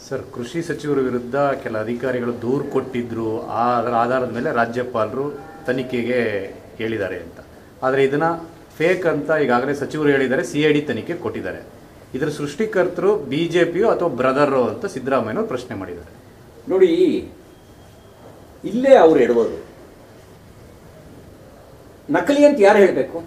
sir ಕೃಷಿ ಸಚಿವರ ವಿರುದ್ಧ ಕೆಲ ಅಧಿಕಾರಿಗಳು ದೂರು ಕೊಟ್ಟಿದ್ರು ಆ ಅದರ ಆಧಾರದ ಮೇಲೆ ರಾಜ್ಯಪಾಲರು ತನಿಖೆಗೆ ಹೇಳಿದ್ದಾರೆ ಅಂತ ಆದರೆ ಇದನ್ನ ಫೇಕ್ ಅಂತ ಈಗಾಗಲೇ ಸಚಿವರು ಹೇಳಿದ್ದಾರೆ ಸಿ ಐ ಡಿ ತನಿಖೆ ಕೊಟ್ಟಿದ್ದಾರೆ ಇದರ ಸೃಷ್ಟಿಕರ್ತರು ಬಿ ಜೆ ಪಿಯೋ ಅಥವಾ ಬ್ರದರೋ ಅಂತ ಸಿದ್ದರಾಮಯ್ಯನವರು ಪ್ರಶ್ನೆ ಮಾಡಿದ್ದಾರೆ ನೋಡಿ ಇಲ್ಲೇ ಅವ್ರು ಎಡಬೋದು ನಕಲಿ ಅಂತ ಯಾರು ಹೇಳಬೇಕು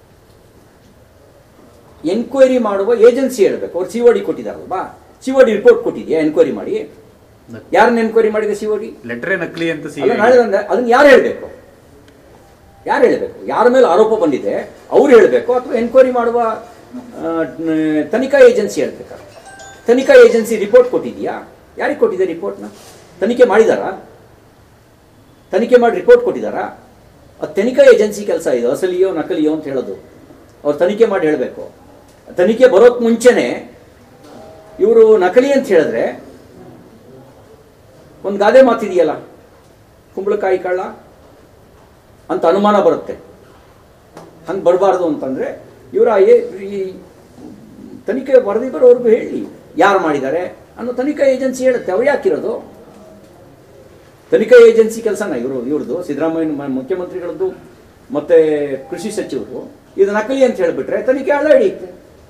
ಎನ್ಕ್ವೈರಿ ಮಾಡುವ ಏಜೆನ್ಸಿ ಹೇಳಬೇಕು ಅವ್ರು ಸಿ ಒ ಡಿ ಕೊಟ್ಟಿದ್ದಾರಲ್ವಾ ಸಿ ಒ ಡಿ ರಿಪೋರ್ಟ್ ಕೊಟ್ಟಿದೆಯಾ ಎನ್ಕ್ವೈರಿ ಮಾಡಿ ಯಾರನ್ನ ಎನ್ಕ್ವೈರಿ ಮಾಡಿದೆ ಸಿ ಒ ಡಿ ಲೆಟ್ರೇ ನಕಲಿ ಅಂತ ಸಿ ಅಲ್ಲ ನಾಳೆ ಅಂದ್ರೆ ಅದನ್ನ ಯಾರು ಹೇಳಬೇಕು ಯಾರು ಹೇಳಬೇಕು ಯಾರ ಮೇಲೆ ಆರೋಪ ಬಂದಿದೆ ಅವ್ರು ಹೇಳಬೇಕು ಅಥವಾ ಎನ್ಕ್ವೈರಿ ಮಾಡುವ ಆ, ನ- ತನಿಖಾ ಏಜೆನ್ಸಿ ಹೇಳ್ಬೇಕಾ ತನಿಖಾ ಏಜೆನ್ಸಿ ರಿಪೋರ್ಟ್ ಕೊಟ್ಟಿದೆಯಾ ಯಾರಿಗೆ ಕೊಟ್ಟಿದೆ ರಿಪೋರ್ಟ್ನ ತನಿಖೆ ಮಾಡಿದಾರಾ ತನಿಖೆ ಮಾಡಿ ರಿಪೋರ್ಟ್ ಕೊಟ್ಟಿದ್ದಾರಾ ಅದು ತನಿಖಾ ಏಜೆನ್ಸಿ ಕೆಲಸ ಇದು ಅಸಲಿಯೋ ನಕಲಿಯೋ ಅಂತ ಹೇಳೋದು ಅವ್ರು ತನಿಖೆ ಮಾಡಿ ಹೇಳಬೇಕು ತನಿಖೆ ಬರೋಕ್ ಮುಂಚೆನೆ ಇವರು ನಕಲಿ ಅಂತ ಹೇಳಿದ್ರೆ ಒಂದು ಗಾದೆ ಮಾತಿದೆಯಲ್ಲ ಕುಂಬಳಕಾಯಿ ಕಳ್ಳ ಅಂತ ಅನುಮಾನ ಬರುತ್ತೆ ಹಂಗೆ ಬರಬಾರ್ದು ಅಂತಂದ್ರೆ ಇವರ ಈ ತನಿಖೆ ವರದಿ ಬರೋವರೆಗೂ ಹೇಳಿ ಯಾರು ಮಾಡಿದ್ದಾರೆ ಅನ್ನೋ ತನಿಖಾ ಏಜೆನ್ಸಿ ಹೇಳುತ್ತೆ ಅವ್ರು ಯಾಕಿರೋದು ತನಿಖಾ ಏಜೆನ್ಸಿ ಕೆಲಸನ ಇವರು ಇವ್ರದ್ದು ಸಿದ್ದರಾಮಯ್ಯ ಮ- ಮುಖ್ಯಮಂತ್ರಿಗಳದ್ದು ಮತ್ತೆ ಕೃಷಿ ಸಚಿವರು ಇದು ನಕಲಿ ಅಂತ ಹೇಳಿಬಿಟ್ರೆ ತನಿಖೆ ಹಳ್ಳ ಹಿಡಿಯುತ್ತೆ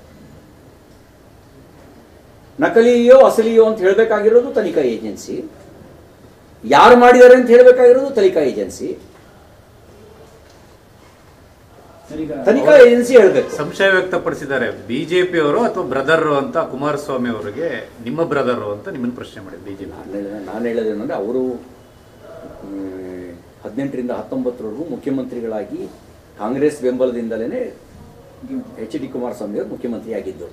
ನಕಲಿಯೋ ಅಸಲಿಯೋ ಅಂತ ಹೇಳಬೇಕಾಗಿರೋದು ತನಿಖಾ ಏಜೆನ್ಸಿ ಯಾರು ಮಾಡಿದ್ದಾರೆ ಅಂತ ಹೇಳಬೇಕಾಗಿರೋದು ತನಿಖಾ ಏಜೆನ್ಸಿ ತನಿಖಾ ಏಜೆನ್ಸಿ ಹೇಳಬೇಕು ಸಂಶಯ ವ್ಯಕ್ತಪಡಿಸಿದ್ದಾರೆ ಬಿಜೆಪಿ ಅವರು ಅಥವಾ ಬ್ರದರ್ ಅಂತ ಕುಮಾರಸ್ವಾಮಿ ಅವರಿಗೆ ನಿಮ್ಮ ಬ್ರದರ್ ಅಂತ ನಿಮ್ಮನ್ನು ಪ್ರಶ್ನೆ ಮಾಡಿದ್ರು ಬಿಜೆಪಿ ನಾನು ಹೇಳಿದ ನಾನು ಹೇಳೋದೇನೆಂದರೆ ಅವರು ಹದಿನೆಂಟರಿಂದ ಹತ್ತೊಂಬತ್ತರವರೆಗೂ ಮುಖ್ಯಮಂತ್ರಿಗಳಾಗಿ ಕಾಂಗ್ರೆಸ್ ಬೆಂಬಲದಿಂದಲೇ ಎಚ್ ಡಿ ಕುಮಾರಸ್ವಾಮಿ ಅವರು ಮುಖ್ಯಮಂತ್ರಿ ಆಗಿದ್ದು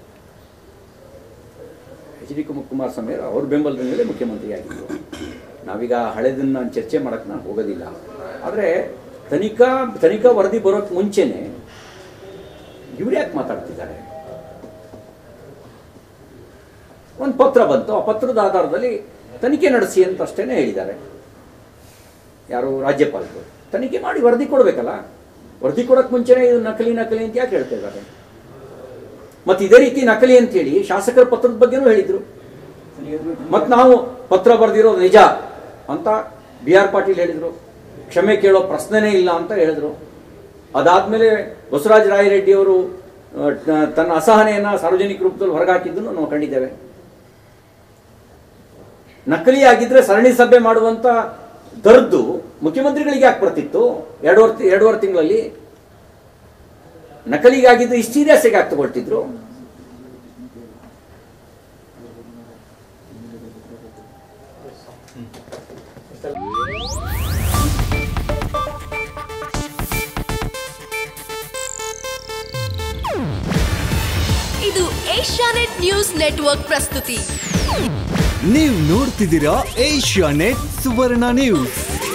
ಎಚ್ ಡಿ ಕುಮಾರಸ್ವಾಮಿ ಅವರು ಅವ್ರ ಬೆಂಬಲದಿಂದಲೇ ಮುಖ್ಯಮಂತ್ರಿ ಆಗಿದ್ದು ನಾವೀಗ ಹಳೆದನ್ನ ನಾನು ಚರ್ಚೆ ಮಾಡಕ್ಕೆ ನಾನು ಹೋಗೋದಿಲ್ಲ ಆದರೆ ತನಿಖಾ ತನಿಖಾ ವರದಿ ಬರೋಕ್ಕೆ ಮುಂಚೆನೆ ಇವ್ರು ಯಾಕೆ ಮಾತಾಡ್ತಿದ್ದಾರೆ ಒಂದು ಪತ್ರ ಬಂತು ಆ ಪತ್ರದ ಆಧಾರದಲ್ಲಿ ತನಿಖೆ ನಡೆಸಿ ಅಂತ ಅಷ್ಟೇ ಹೇಳಿದ್ದಾರೆ ಯಾರು ರಾಜ್ಯಪಾಲರು ತನಿಖೆ ಮಾಡಿ ವರದಿ ಕೊಡಬೇಕಲ್ಲ ವರದಿ ಕೊಡೋಕೆ ಮುಂಚೆನೇ ಇದು ನಕಲಿ ನಕಲಿ ಅಂತ ಯಾಕೆ ಹೇಳ್ತಾ ಇದ್ದಾರೆ ಮತ್ತೆ ಇದೇ ರೀತಿ ನಕಲಿ ಅಂತ ಹೇಳಿ ಶಾಸಕರ ಪತ್ರದ ಬಗ್ಗೆನೂ ಹೇಳಿದ್ರು ಮತ್ತು ನಾವು ಪತ್ರ ಬರೆದಿರೋದು ನಿಜ ಅಂತ ಬಿ ಆರ್ ಪಾಟೀಲ್ ಹೇಳಿದರು ಕ್ಷಮೆ ಕೇಳೋ ಪ್ರಶ್ನೆನೇ ಇಲ್ಲ ಅಂತ ಹೇಳಿದ್ರು ಅದಾದ್ಮೇಲೆ ಬಸವರಾಜ ರಾಯರೆಡ್ಡಿ ಅವರು ಆ, ತ- ತನ್ನ ಅಸಹನೆಯನ್ನ ಸಾರ್ವಜನಿಕ ರೂಪದಲ್ಲಿ ಹೊರಗಾಕಿದ್ದನ್ನು ನಾವು ಕಂಡಿದ್ದೇವೆ ನಕಲಿ ಆಗಿದ್ರೆ ಸರಣಿ ಸಭೆ ಮಾಡುವಂತ ದರ್ದು ಮುಖ್ಯಮಂತ್ರಿಗಳಿಗೆ ಯಾಕೆ ಬರ್ತಿತ್ತು ಎರಡೂವರೆ ಎರಡೂವರೆ ತಿಂಗಳಲ್ಲಿ ನಕಲಿಗಾಗಿದ್ದು ಇಷ್ಟು ಸೀರಿಯಸ್ ಆಗಿ ಯಾಕೆ ತಗೊಳ್ತಿದ್ರು ಇದು ಏಷ್ಯಾನೆಟ್ ನ್ಯೂಸ್ ನೆಟ್ವರ್ಕ್ ಪ್ರಸ್ತುತಿ ನೀವು ನೋಡ್ತಿದ್ದೀರಾ ಏಷ್ಯಾ ನೆಟ್ ಸುವರ್ಣ ನ್ಯೂಸ್